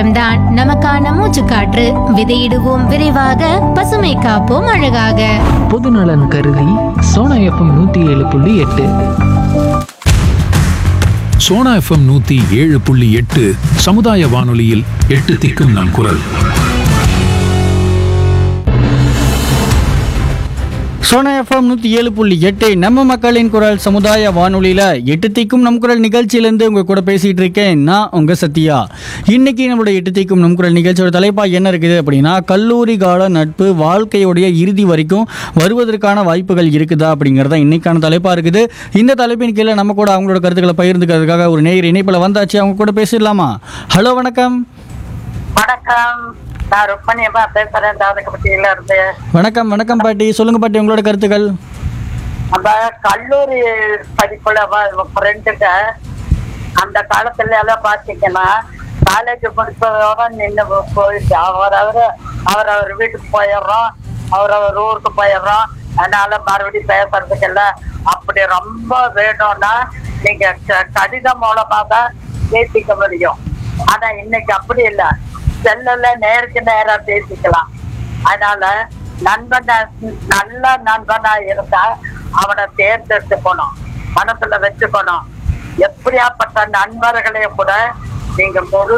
FM தான் நமக்கான மூச்சுக்காற்று விதையிடுவோம் விரைவாக பசுமை காப்போம் அழகாக பொதுநலன் கருதி சோனா எஃப்எம் நூற்றி ஏழு புள்ளி எட்டு சோனா எஃப்எம் நூத்தி ஏழு புள்ளி எட்டு சமுதாய வானொலியில் எட்டு திக்கும் நம் குரல் சோனா எஃப்எம் நூற்றி ஏழு புள்ளி எட்டு நம்ம மக்களின் குரல் சமுதாய வானொலியில் எட்டு திக்கும் நம் குரல் நிகழ்ச்சியிலேருந்து உங்கள் கூட பேசிகிட்டு இருக்கேன் நான் உங்கள் சத்யா இன்னைக்கு நம்மளுடைய எட்டு திக்கும் நம் குரல் நிகழ்ச்சியோட தலைப்பாக என்ன இருக்குது அப்படின்னா கல்லூரி கால நட்பு வாழ்க்கையுடைய இறுதி வரைக்கும் வருவதற்கான வாய்ப்புகள் இருக்குதா அப்படிங்கிறத இன்னைக்கான தலைப்பாக இருக்குது இந்த தலைப்பின் கீழே நம்ம கூட அவங்களோட கருத்துக்களை பகிர்ந்துக்கிறதுக்காக ஒரு நேயர் இணைப்பில் வந்தாச்சு அவங்க கூட பேசிடலாமா ஹலோ வணக்கம் வணக்கம் நான் ருக்மணியம்மா பேசுறேன் தாதகப்பட்டியில இருந்து வணக்கம் வணக்கம் பாட்டி சொல்லுங்க பாட்டி உங்களோட கருத்துக்கள் அந்த கல்லூரி படிப்புல ஃப்ரெண்டுங்க அந்த காலத்துல எல்லாம் பாத்தீங்கன்னா காலேஜ் முடிச்சதோட நின்று போயிடுச்சு அவர் அவர் அவர் அவர் வீட்டுக்கு போயிடுறோம் அவர் அவர் ஊருக்கு போயிடுறோம் அதனால மறுபடியும் பேசுறதுக்கு எல்லாம் அப்படி ரொம்ப வேணும்னா நீங்க க- கடிதம் மூலமா தான் பேசிக்க முடியும் ஆனா இன்னைக்கு அப்படி இல்லை செல்லுல நேருக்கு நேரா பேசிக்கலாம் அதனால நண்பனா நல்ல நண்பனா இருந்தா அவனை தேர்ந்தெடுத்துக்கணும் மனசுல வச்சுக்கணும் எப்படியாப்பட்ட நண்பர்களையும் கூட நீங்க முழு